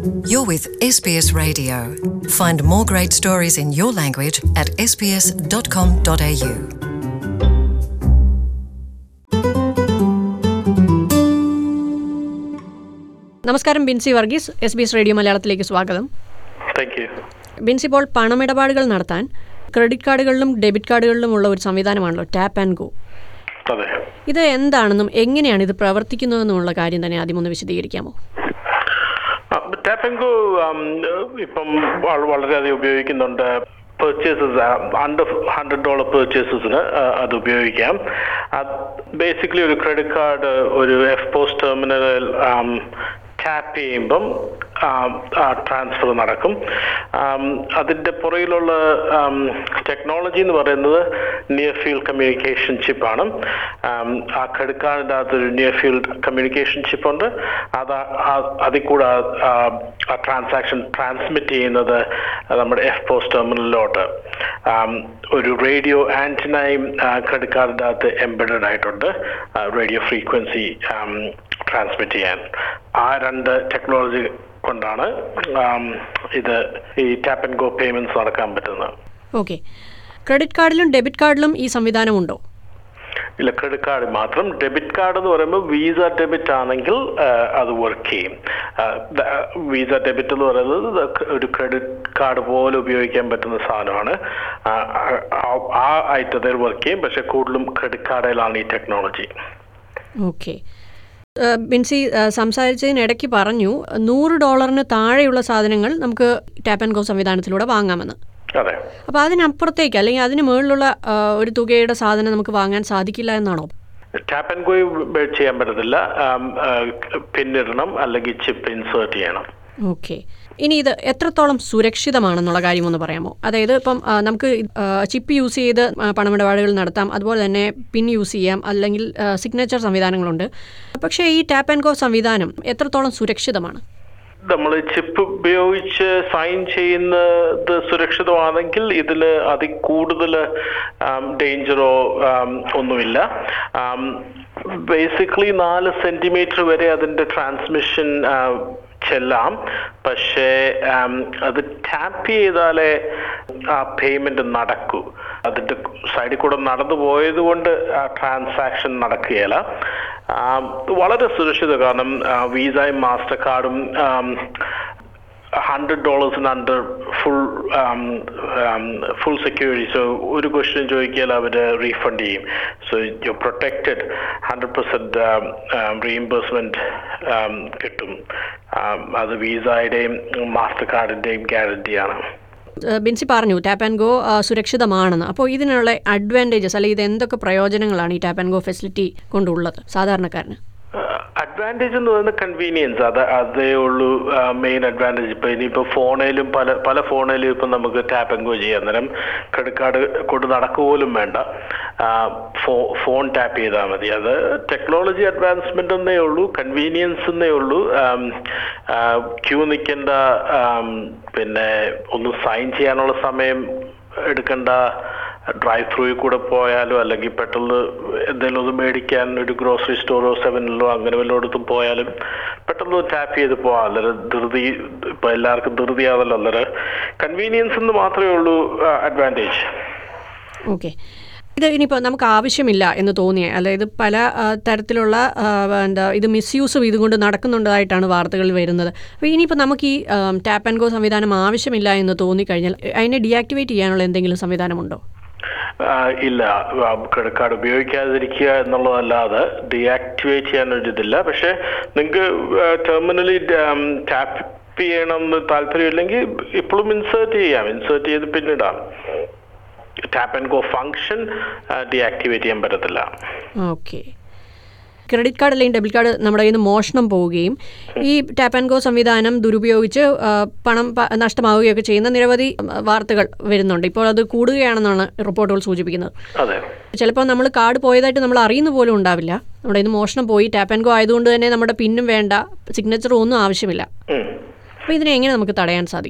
You're with SBS Radio. Find more great stories in your language at sbs.com.au. നമസ്കാരം Binsy Varghese S B S radio മലയാളത്തിലേക്ക് സ്വാഗതം thank you Binsi ഇപ്പോൾ പണമിടപാടുകൾ നടത്താൻ credit കാർഡുകളിലും debit കാർഡുകളിലുമുള്ള ഒരു സംവിധാനമാണല്ലോ ടാപ്പ് ആൻഡ് ഗോ അതെ ഇത് എന്താണെന്നും എങ്ങനെയാണ് ഇത് പ്രവർത്തിക്കുന്നതെന്നുമുള്ള കാര്യം തന്നെ ആദ്യം ഒന്ന് വിശദീകരിക്കാമോ ടാപ്പൻകോ ഇപ്പം വള- വളരെയധികം ഉപയോഗിക്കുന്നുണ്ട് പെർച്ചേസസ് അണ്ടർ ഹൺഡ്രഡ് ഡോളർ പെർച്ചേസസിന് അത് ഉപയോഗിക്കാം ബേസിക്കലി ഒരു ക്രെഡിറ്റ് കാർഡ് ഒരു എഫ് പോസ്റ്റ് ടെർമിനലിൽ ടാപ്പ് ചെയ്യുമ്പം ട്രാൻസ്ഫർ നടക്കും ആം, അതിൻ്റെ പുറകിലുള്ള ടെക്നോളജി എന്ന് പറയുന്നത് നിയർ ഫീൽഡ് കമ്മ്യൂണിക്കേഷൻ ചിപ്പാണ് ആ ക്രെഡിറ്റ് കാർഡിൻ്റെ അകത്തൊരു നിയർ ഫീൽഡ് കമ്മ്യൂണിക്കേഷൻ ചിപ്പുണ്ട് അത് ആ- അതിൽ കൂടെ ആ- ആ- ആ ട്രാൻസാക്ഷൻ ട്രാൻസ്മിറ്റ് ചെയ്യുന്നത് നമ്മുടെ എഫ് പോസ്റ്റ് ടെർമിനലിലോട്ട് ആം, ഒരു റേഡിയോ ആൻറ്റിനയും ക്രെഡിറ്റ് കാർഡിൻ്റെ അകത്ത് എംബഡഡ് ആയിട്ടുണ്ട് റേഡിയോ ഫ്രീക്വൻസി ട്രാൻസ്മിറ്റ് ചെയ്യാൻ ആ രണ്ട് ടെക്നോളജി കൊണ്ടാണ് ആം, ഇത് ഈ ടാപ്പ് ആൻഡ് ഗോ പേയ്മെന്റ്സ് നടക്കാൻ പറ്റുന്നത് ഓക്കെ ക്രെഡിറ്റ് കാർഡിലും ഡെബിറ്റ് കാർഡിലും ഈ സംവിധാനമുണ്ടോ ഇല്ല ക്രെഡിറ്റ് കാർഡ് മാത്രം ഡെബിറ്റ് കാർഡ് എന്ന് പറയുമ്പോൾ വീസ ഡെബിറ്റ് ആണെങ്കിൽ ആ, അത് വർക്ക് ചെയ്യും വീസ ഡെബിറ്റ് എന്ന് പറയുന്നത് ഇത് ഒരു ക്രെഡിറ്റ് കാർഡ് പോലെ ഉപയോഗിക്കാൻ പറ്റുന്ന സാധനമാണ് ആ, ആ- ആ ഐറ്റത്തിൽ വർക്ക് ചെയ്യും പക്ഷെ കൂടുതലും ക്രെഡിറ്റ് കാർഡിലാണ് ഈ ടെക്നോളജി ഓക്കെ ബിൻസി ആ, സംസാരിച്ചതിനിടയ്ക്ക് പറഞ്ഞു നൂറ് ഡോളറിന് താഴെയുള്ള സാധനങ്ങൾ നമുക്ക് ടാപ്പ് ആൻഡ് ഗോ സംവിധാനത്തിലൂടെ വാങ്ങാമെന്ന് അതെ അപ്പോൾ അതിനപ്പുറത്തേക്ക് അല്ലെങ്കിൽ അതിന് മുകളിലുള്ള ആ, ഒരു തുകയുടെ സാധനം നമുക്ക് വാങ്ങാൻ സാധിക്കില്ല എന്നാണോ ടാപ്പ് ആൻഡ് ഗോ ചെയ്യാൻ പറ്റത്തില്ല പിന്നിടണം അല്ലെങ്കിൽ ചിപ്പ് ഇൻസേർട്ട് ചെയ്യണം ഓക്കെ ഇനി ഇത് എത്രത്തോളം സുരക്ഷിതമാണെന്നുള്ള കാര്യം ഒന്ന് പറയാമോ അതായത് ഇപ്പം ആ, നമുക്ക് ചിപ്പ് യൂസ് ചെയ്ത് ആ, പണമിടപാടുകൾ നടത്താം അതുപോലെ തന്നെ പിൻ യൂസ് ചെയ്യാം അല്ലെങ്കിൽ സിഗ്നേച്ചർ സംവിധാനങ്ങളുണ്ട് പക്ഷേ ഈ ടാപ്പ് ആൻഡ് ഗോ സംവിധാനം എത്രത്തോളം സുരക്ഷിതമാണ് നമ്മൾ ചിപ്പ് ഉപയോഗിച്ച് സൈൻ ചെയ്യുന്നത് സുരക്ഷിതമാണെങ്കിൽ ഇതിൽ അതി കൂടുതൽ ഡേഞ്ചറോ ഒന്നുമില്ല ബേസിക്കലി നാല് സെന്റിമീറ്റർ വരെ അതിന്റെ ട്രാൻസ്മിഷൻ ചെല്ലാം പക്ഷേ ആം, അത് ടാപ്പ് ചെയ്താലേ ആ പേയ്മെന്റ് നടക്കൂ അതിന്റെ സൈഡിൽ കൂടെ നടന്നു പോയത് കൊണ്ട് ആ ട്രാൻസാക്ഷൻ നടക്കുകയില്ല ആം, വളരെ സുരക്ഷിത കാരണം വിസയും മാസ്റ്റർ കാർഡും ഹൺഡ്രഡ് ഡോളേഴ്സിന് under full full security so ഒരു ക്വസ്റ്റ്യൻ ചോദിക്കിയാൽ അവർ റീഫണ്ട് ചെയ്യും so you protected hundred percent reimbursement കിട്ടും Um, അത് വിസയുടെയും മാസ്റ്റർ കാർഡിൻ്റെയും ഗ്യാരണ്ടിയാണ് ആ, ബിൻസി പറഞ്ഞു ടാപ്പ് ആൻഡ് ഗോ ആ, സുരക്ഷിതമാണെന്ന് അപ്പോൾ ഇതിനുള്ള അഡ്വാൻറ്റേജസ് അല്ലെങ്കിൽ ഇത് എന്തൊക്കെ പ്രയോജനങ്ങളാണ് ഈ ടാപ്പ് ആൻഡ് ഗോ ഫെസിലിറ്റി കൊണ്ടുള്ളത് സാധാരണക്കാരന് അഡ്വാൻറ്റേജ് എന്ന് പറയുന്നത് കൺവീനിയൻസ് അത് അതേ ഉള്ളൂ മെയിൻ അഡ്വാൻറ്റേജ് ഇപ്പൊ ഇനിയിപ്പോ ഫോണിലും പല പല ഫോണിലും ഇപ്പൊ നമുക്ക് ടാപ്പ് ആൻഡ് ഗോ ചെയ്യാം അന്നേരം ക്രെഡിറ്റ് കാർഡ് കൊണ്ട് നടക്കുക പോലും വേണ്ട ആ, ഫോ- ഫോൺ ടാപ്പ് ചെയ്താൽ മതി അത് ടെക്നോളജി അഡ്വാൻസ്മെന്റ് എന്നേ ഉള്ളൂ കൺവീനിയൻസ് എന്നേ ഉള്ളൂ ക്യൂ നിൽക്കേണ്ട ആം, പിന്നെ ഒന്ന് സൈൻ ചെയ്യാനുള്ള സമയം എടുക്കേണ്ട ഡ്രൈവ് ത്രൂയിൽ കൂടെ പോയാലോ അല്ലെങ്കിൽ പെട്ടെന്ന് എന്തെങ്കിലും ഒന്ന് മേടിക്കാൻ ഒരു ഗ്രോസറി സ്റ്റോറോ സെവനിലോ അങ്ങനെ വല്ലയിടത്തും പോയാലും പെട്ടെന്ന് ടാപ്പ് ചെയ്ത് പോവാം അന്നേരം ധൃതി ഇപ്പൊ എല്ലാവർക്കും ധൃതിയാവല്ലോ അന്നേരം കൺവീനിയൻസ് എന്ന് മാത്രമേ ഉള്ളൂ അഡ്വാൻറ്റേജ് ഓക്കെ ഇത് ഇനിയിപ്പോൾ നമുക്ക് ആവശ്യമില്ല എന്ന് തോന്നിയ അതായത് പല ആ, തരത്തിലുള്ള ആ, എന്താ ഇത് മിസ്യൂസും ഇതുകൊണ്ട് നടക്കുന്നുണ്ടായിട്ടാണ് വാർത്തകൾ വരുന്നത് അപ്പോൾ ഇനിയിപ്പോൾ നമുക്ക് ഈ ടാപ്പ് ആൻഡ് ഗോ സംവിധാനം ആവശ്യമില്ല എന്ന് തോന്നിക്കഴിഞ്ഞാൽ അതിനെ ഡീആക്ടിവേറ്റ് ചെയ്യാനുള്ള എന്തെങ്കിലും സംവിധാനമുണ്ടോ ഇല്ല ക്രെഡിറ്റ് കാർഡ് ഉപയോഗിക്കാതിരിക്കുക എന്നുള്ളതല്ലാതെ ഡീആക്ടിവേറ്റ് ചെയ്യാനൊരിതില്ല പക്ഷെ നിങ്ങൾക്ക് ടെർമിനലി ടാപ്പ് ചെയ്യണം എന്ന് താല്പര്യമില്ലെങ്കിൽ ഇപ്പോഴും ഇൻസേർട്ട് ചെയ്യാം ഇൻസേർട്ട് ചെയ്ത് പിന്നിടാം tap and go function deactivate ചെയ്യാൻ പറ്റത്തില്ല ഓക്കെ ക്രെഡിറ്റ് കാർഡ് അല്ലെങ്കിൽ ഡെബിറ്റ് കാർഡ് നമ്മുടെ കയ്യിൽ നിന്ന് മോഷണം പോവുകയും ഈ ടാപ്പ് ആൻഡ് ഗോ സംവിധാനം ദുരുപയോഗിച്ച് ആ, പണം പ- നഷ്ടമാവുകയൊക്കെ ചെയ്യുന്ന നിരവധി ഉം, വാർത്തകൾ വരുന്നുണ്ട് ഇപ്പോൾ അത് കൂടുകയാണെന്നാണ് റിപ്പോർട്ടുകൾ സൂചിപ്പിക്കുന്നത് അതെ ചിലപ്പോൾ നമ്മൾ കാർഡ് പോയതായിട്ട് നമ്മൾ അറിയുന്ന പോലും ഉണ്ടാവില്ല നമ്മുടെ ഇന്ന് മോഷണം പോയി ടാപ്പ് ആൻഡ് ഗോ ആയതുകൊണ്ട് തന്നെ നമ്മുടെ പിന്നും വേണ്ട സിഗ്നേച്ചറും ഒന്നും ആവശ്യമില്ല ഉം. അപ്പോൾ ഇതിനെ എങ്ങനെ നമുക്ക് തടയാൻ സാധിക്കും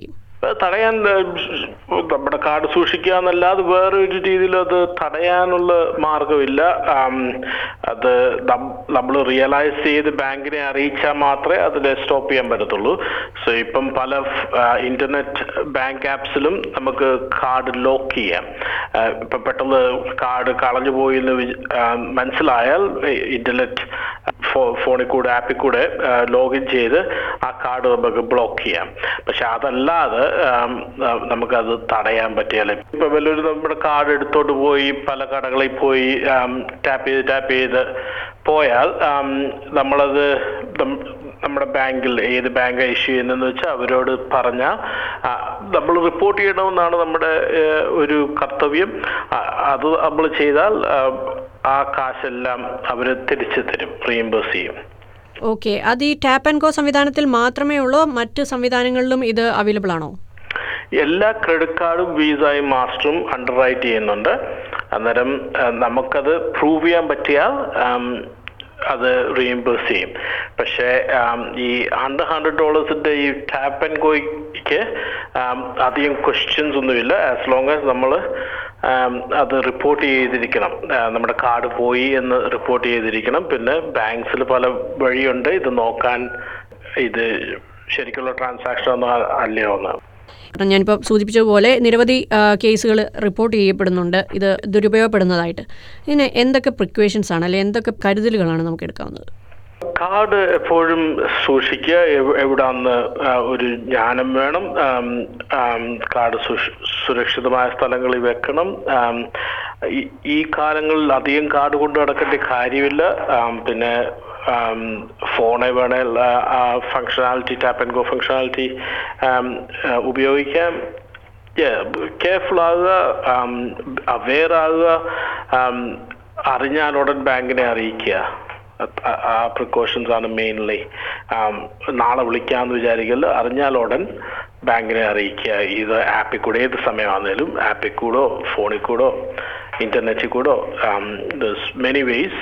അത് തടയാൻ ഏഹ്, നമ്മുടെ കാർഡ് സൂക്ഷിക്കുക എന്നല്ലാതെ വേറെ ഒരു രീതിയിൽ അത് തടയാനുള്ള മാർഗമില്ല ആം, അത് നമ്മൾ റിയലൈസ് ചെയ്ത് ബാങ്കിനെ അറിയിച്ചാൽ മാത്രമേ അതിനെ സ്റ്റോപ്പ് ചെയ്യാൻ പറ്റത്തുള്ളൂ സോ ഇപ്പം പല ഇന്റർനെറ്റ് ബാങ്ക് ആപ്സിലും നമുക്ക് കാർഡ് ലോക്ക് ചെയ്യാം ആ, ഇപ്പം പെട്ടെന്ന് കാർഡ് കളഞ്ഞു പോയി എന്ന് വിച- ആ, മനസ്സിലായാൽ ഇന്റർനെറ്റ് ഫോണിൽ കൂടെ ആപ്പിൽ കൂടെ ലോഗിൻ ചെയ്ത് ആ കാർഡ് നമുക്ക് ബ്ലോക്ക് ചെയ്യാം പക്ഷെ അതല്ലാതെ ആം, ആ, നമുക്കത് തടയാൻ പറ്റിയാലേ ഇപ്പൊ വല്ലൊരു നമ്മുടെ കാർഡ് എടുത്തോണ്ട് പോയി പല കടകളിൽ പോയി ടാപ്പ് ചെയ്ത് ടാപ്പ് ചെയ്ത് പോയാൽ ആം, നമ്മളത് നം- നമ്മുടെ ബാങ്കിൽ ഏത് ബാങ്ക് ഇഷ്യൂ ചെയ്യുന്നതെന്ന് വെച്ചാൽ അവരോട് പറഞ്ഞാൽ നമ്മൾ റിപ്പോർട്ട് ചെയ്യണമെന്നാണ് നമ്മുടെ ഏഹ്, ഒരു കർത്തവ്യം ആ, അത് നമ്മൾ ചെയ്താൽ ആ, ആ കാശെല്ലാം അവർ തിരിച്ചു തരും റീഇംബേഴ്സ് ചെയ്യും ഓക്കെ അത് ഈ ടാപ്പ് ആൻഡ് ഗോ സംവിധാനത്തിൽ മാത്രമേ ഉള്ളൂ മറ്റ് സംവിധാനങ്ങളിലും ഇത് അവൈലബിൾ ആണോ എല്ലാ ക്രെഡിറ്റ് കാർഡും വിസയും മാസ്റ്ററും അണ്ടർ റൈറ്റ് ചെയ്യുന്നുണ്ട് അന്നേരം ആ, നമുക്കത് പ്രൂവ് ചെയ്യാൻ പറ്റിയാൽ ആം, അത് റീഇംബേഴ്സ് ചെയ്യും പക്ഷേ ആം, ഈ ഹൺഡ്രഡ് ഹൺഡ്രഡ് ഡോളേഴ്സിന്റെ ഈ ടാപ്പ് ആൻഡ് ഗോയ്ക്ക് അധികം ക്വസ്റ്റ്യൻസ് ഒന്നുമില്ല ആസ് ലോങ് ആസ് നമ്മൾ അത് റിപ്പോർട്ട് ചെയ്തിരിക്കണം ആ, നമ്മുടെ കാർഡ് പോയി എന്ന് റിപ്പോർട്ട് ചെയ്തിരിക്കണം പിന്നെ ബാങ്ക്സിൽ പല വഴിയുണ്ട് ഇത് നോക്കാൻ ഇത് ശരിക്കുള്ള ട്രാൻസാക്ഷൻ ഒന്നും അല്ലയോ എന്ന് കാരണം ഞാനിപ്പോൾ സൂചിപ്പിച്ചതുപോലെ നിരവധി കേസുകൾ റിപ്പോർട്ട് ചെയ്യപ്പെടുന്നുണ്ട് ഇത് ദുരുപയോഗപ്പെടുന്നതായിട്ട് ഇതിന് എന്തൊക്കെ പ്രിക്വേഷൻസ് ആണ് അല്ലെങ്കിൽ എന്തൊക്കെ കരുതലുകളാണ് നമുക്ക് എടുക്കാവുന്നത് കാർഡ് എപ്പോഴും സൂക്ഷിക്കുക എവ്- എവിടാന്ന് ആ, ഒരു ജ്ഞാനം വേണം ആം, ആം, കാർഡ് സുഷ്- സുരക്ഷിതമായ സ്ഥലങ്ങളിൽ വെക്കണം ആം, ഈ- ഈ കാലങ്ങളിൽ അധികം കാർഡ് കൊണ്ട് നടക്കേണ്ട കാര്യമില്ല ആം, പിന്നെ ഫോണെ വേണേൽ ആ functionality tap and go functionality ഉപയോഗിക്കാം കെയർഫുൾ ആകുക അവെയർ ആകുക ആം, അറിഞ്ഞാലുടൻ ബാങ്കിനെ അറിയിക്കുക അത് ആ- ആ പ്രിക്കോഷൻസ് ആണ് മെയിൻലി നാളെ വിളിക്കാമെന്ന് വിചാരിക്കല് അറിഞ്ഞാലുടൻ ബാങ്കിനെ അറിയിക്കുക ഇത് ആപ്പിൽ കൂടെ ഏത് സമയമാണെങ്കിലും ആപ്പിൽ കൂടോ ഫോണിൽ കൂടോ ഇന്റർനെറ്റിൽ കൂടോ മെനി വേസ്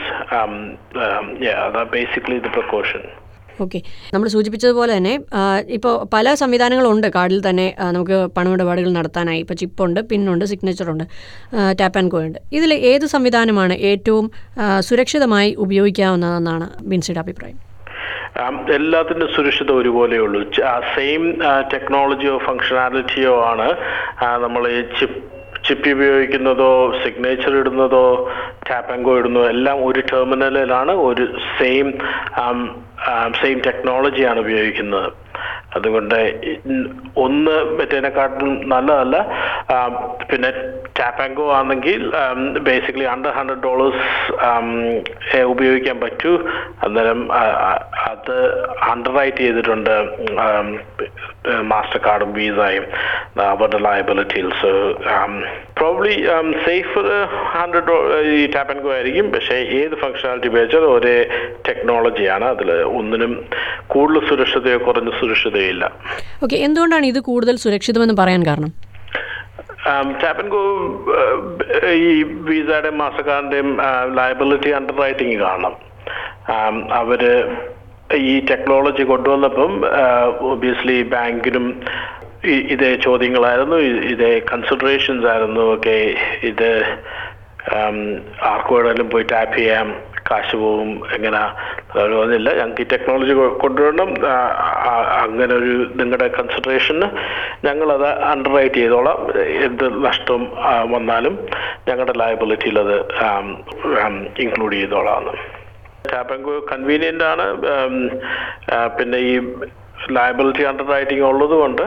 അതാ ബേസിക്കലി ദ പ്രിക്കോഷൻ ഓക്കെ നമ്മൾ സൂചിപ്പിച്ചതുപോലെ തന്നെ ഇപ്പോൾ പല സംവിധാനങ്ങളുണ്ട് കാർഡിൽ തന്നെ ആ, നമുക്ക് പണമിടപാടുകൾ നടത്താനായി ഇപ്പോൾ ചിപ്പുണ്ട് പിന്നുണ്ട് സിഗ്നേച്ചറുണ്ട് ടാപ്പ് ആൻഡ് ഗോ ഉണ്ട് ഇതിൽ ഏത് സംവിധാനമാണ് ഏറ്റവും ആ, സുരക്ഷിതമായി ഉപയോഗിക്കാവുന്നതെന്നാണ് ബിൻസിയുടെ അഭിപ്രായം ആം, എല്ലാത്തിൻ്റെ സുരക്ഷിത ഒരുപോലെയുള്ളൂ സെയിം ടെക്നോളജിയോ ഫങ്ഷനാലിറ്റിയോ ആണ് നമ്മൾ ഈ ചിപ്പ് ചിപ്പ് ഉപയോഗിക്കുന്നതോ സിഗ്നേച്ചർ ഇടുന്നതോ ടാപ്പ് ആൻഡ് ഗോ ഇടുന്നതോ എല്ലാം ഒരു ടെർമിനലിലാണ് ഒരു സെയിം സെയിം ടെക്നോളജിയാണ് ഉപയോഗിക്കുന്നത് അതുകൊണ്ട് ഇൻ- ഒന്ന് മറ്റേതിനെക്കാട്ടിലും നല്ലതല്ല ആം, പിന്നെ ടാപ്പ് ആൻഡ് ഗോ ആണെങ്കിൽ ബേസിക്കലി അണ്ടർ ഹൺഡ്രഡ് ഡോളേഴ്സ് ഉപയോഗിക്കാൻ പറ്റൂ അന്നേരം ആ, ആ, അത് അണ്ടർ റൈറ്റ് ചെയ്തിട്ടുണ്ട് മാസ്റ്റർ കാർഡും വിസയും അവരുടെ ലയബിലിറ്റിയിൽ സോ പ്രോബ്ലി സേഫ് ഹൺഡ്രഡ് ഈ ടാപ്പ് ആൻഡ് ഗോ ആയിരിക്കും പക്ഷേ ഏത് ഫങ്ഷനാലിറ്റി ഉപയോഗിച്ചാൽ ഒരേ ടെക്നോളജിയാണ് അതിൽ ഒന്നിനും കൂടുതൽ സുരക്ഷിതയോ കുറഞ്ഞ സുരക്ഷിതയോ ഇല്ല ഓക്കെ എന്തുകൊണ്ടാണ് ഇത് കൂടുതൽ സുരക്ഷിതമെന്ന് പറയാൻ കാരണം ടാപ്പ് ആൻഡ് ഗോ ഈ വിസയുടെയും മാസ്റ്റർകാർഡിന്റെയും ലയബിലിറ്റി അണ്ടർ റൈറ്റിംഗ് കാണണം ആം, അവര് ഈ ടെക്നോളജി കൊണ്ടുവന്നപ്പം ഒബിയസ്ലി ബാങ്കിനും ഇ- ഇതേ ചോദ്യങ്ങളായിരുന്നു ഇ- ഇതേ കൺസിഡറേഷൻസ് ആയിരുന്നു ഒക്കെ ഇത് ആം, ആർക്കും വേണമെങ്കിലും പോയി ടാപ്പ് ചെയ്യാം കാശ് പോവും എങ്ങനെ അവർ പറഞ്ഞില്ല ഞങ്ങൾക്ക് ഈ ടെക്നോളജി കൊണ്ടുവരണം ആ, ആ, അങ്ങനെ ഒരു നിങ്ങളുടെ കൺസിഡറേഷന് ഞങ്ങളത് അണ്ടർ റൈറ്റ് ചെയ്തോളാം എന്ത് നഷ്ടം ആ, വന്നാലും ഞങ്ങളുടെ ലയബിലിറ്റിയിൽ അത് ഇൻക്ലൂഡ് ചെയ്തോളാം ടാപ്പ് ആൻഡ് ഗോ കൺവീനിയൻ്റ് ആണ് ഉം, ആ, പിന്നെ ഈ ലയബിലിറ്റി അണ്ടർ റൈറ്റിംഗ് ഉള്ളത് കൊണ്ട്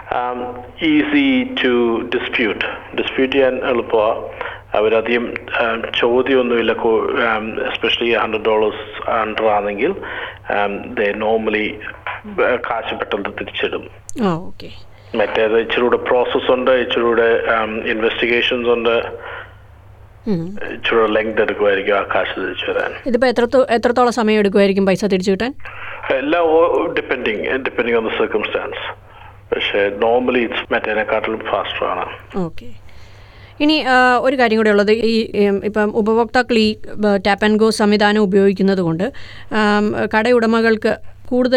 ഈസി ടു ഡിസ്പ്യൂട്ട് ഡിസ്പ്യൂട്ട് ചെയ്യാൻ എളുപ്പമാണ് അവരധികം ഉം, ചോദ്യമൊന്നുമില്ല എസ്പെഷ്യലി ഹൺഡ്രഡ് ഡോളേഴ്സ് അണ്ടർ ആണെങ്കിൽ ദേ നോർമലി കാശ് പെട്ടെന്ന് തിരിച്ചിടും ആ ഓക്കെ മറ്റേത് ഇച്ചിരി കൂടെ പ്രോസസ് ഉണ്ട് ഇച്ചിരി കൂടെ ഇൻവെസ്റ്റിഗേഷൻസ് ഉണ്ട് ഇച്ചിരി ലെങ്ത് എടുക്കുമായിരിക്കും ആ കാശ് തിരിച്ചു വരാൻ ഇതിപ്പോൾ എത്രത്തോ എത്രത്തോളം സമയം എടുക്കുമായിരിക്കും പൈസ തിരിച്ചു കിട്ടാൻ എല്ലാം depending depending on the circumstance പക്ഷേ നോർമലി ഇറ്റ്സ് മറ്റേതിനെക്കാട്ടിലും ഫാസ്റ്റർ ആണ് ഓക്കെ ഇനി ആ, ഒരു കാര്യം കൂടെ ഉള്ളത് ഈ ഉം, ഇപ്പം ഉപഭോക്താക്കൾ ഈ ടാപ്പ് ആൻഡ് ഗോ സംവിധാനം ഉപയോഗിക്കുന്നത് കൊണ്ട് ആം, കടയുടമകൾക്ക് കൂടുതലും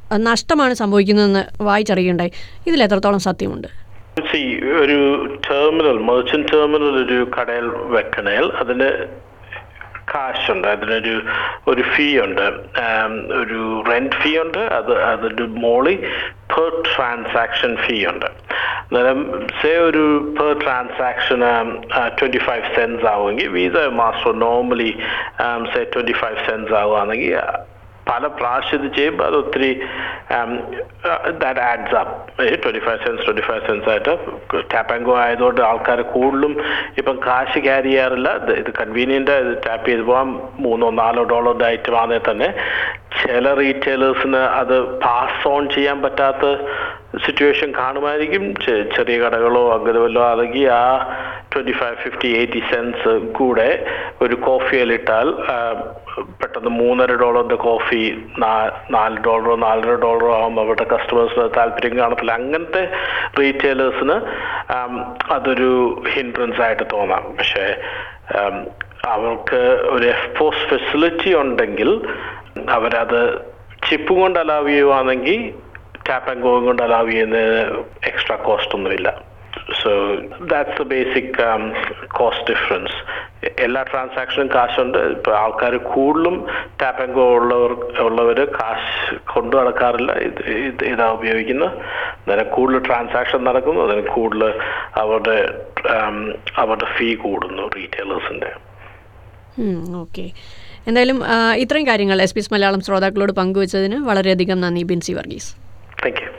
അഹ് നഷ്ടമാണ് സംഭവിക്കുന്നതെന്ന് വായിച്ചറിയുകയുണ്ടായി ഇതിൽ എത്രത്തോളം സത്യമുണ്ട് സി ഒരു ടെർമിനൽ മെർച്ചന്റ് ടെർമിനൽ ഒരു കടയിൽ വെക്കണേൽ അതിന് കാശുണ്ട് അതിനൊരു ഒരു ഫീ ഉണ്ട് ആം, ഒരു റെന്റ് ഫീ ഉണ്ട് അത് അതിൻ്റെ മോളിൽ പെർ ട്രാൻസാക്ഷൻ ഫീ ഉണ്ട് അന്നേരം സേ ഒരു പെർ ട്രാൻസാക്ഷന് ട്വൻറ്റി ഫൈവ് സെൻസ് ആവുമെങ്കിൽ Visa master normally say twenty five cents ആവുകയാണെങ്കിൽ പല പ്രാവശ്യം ഇത് ചെയ്യുമ്പോൾ അത് ഒത്തിരി that adds up twenty five cents twenty five cents ആയിട്ട് ടാപ്പ് ആൻഡ് ഗോ ആയതുകൊണ്ട് ആൾക്കാർ കൂടുതലും ഇപ്പം കാശ് ക്യാരി ചെയ്യാറില്ല ഇത് ഇത് കൺവീനിയൻ്റ് ഇത് ടാപ്പ് ചെയ്ത് പോകാം മൂന്നോ നാലോ ഡോളറിൻ്റെ ഐറ്റം ആണെങ്കിൽ തന്നെ ചില റീറ്റെയിലേഴ്സിന് അത് പാസ് ഓൺ ചെയ്യാൻ പറ്റാത്ത സിറ്റുവേഷൻ കാണുമായിരിക്കും ചെ- ചെറിയ കടകളോ അങ്ങനെ വല്ലോ ആണെങ്കിൽ ആ twenty five fifty eighty cents കൂടെ ഒരു കോഫിയിലിട്ടാൽ പെട്ടെന്ന് മൂന്നര ഡോളറിൻ്റെ കോഫി നാല് ഡോളറോ നാലര ഡോളറോ ആകുമ്പോൾ അവരുടെ കസ്റ്റമേഴ്സിന് താല്പര്യം കാണത്തില്ല അങ്ങനത്തെ റീറ്റെയിലേഴ്സിന് അതൊരു ഹിൻഡ്രൻസ് ആയിട്ട് തോന്നാം പക്ഷേ ആം, അവർക്ക് ഒരു എഫ്പോസ് ഫെസിലിറ്റി ഉണ്ടെങ്കിൽ അവരത് ചിപ്പ് കൊണ്ട് അലാവ് ചെയ്യുവാണെങ്കിൽ ടാപ്പ് ആൻഡ് ഗോയും കൊണ്ട് അലാവ് ചെയ്യുന്നതിന് എക്സ്ട്രാ കോസ്റ്റ് ഒന്നുമില്ല so that's the basic cost difference എല്ലാ ട്രാൻസാക്ഷനും കാശുണ്ട് ഇപ്പൊ ആൾക്കാർ കൂടുതലും ടാപ്പ് ആൻഡ് ഗോ ഉള്ളവർ ഉള്ളവർ കാശ് കൊണ്ടു നടക്കാറില്ല ഇത് ഇത് ഇതാ ഉപയോഗിക്കുന്നത് അന്നേരം കൂടുതൽ ട്രാൻസാക്ഷൻ നടക്കുന്നു അതിന് കൂടുതൽ അവരുടെ um, അവരുടെ ഫീ കൂടുന്നു റീറ്റെയിലേഴ്സിന്റെ ഓക്കെ എന്തായാലും ആ, ഇത്രയും കാര്യങ്ങൾ എസ് പി എസ് മലയാളം ശ്രോതാക്കളോട് പങ്കുവച്ചതിന് വളരെയധികം നന്ദി Binsi Varghese thank you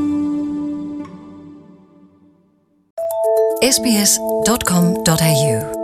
sbs.com.au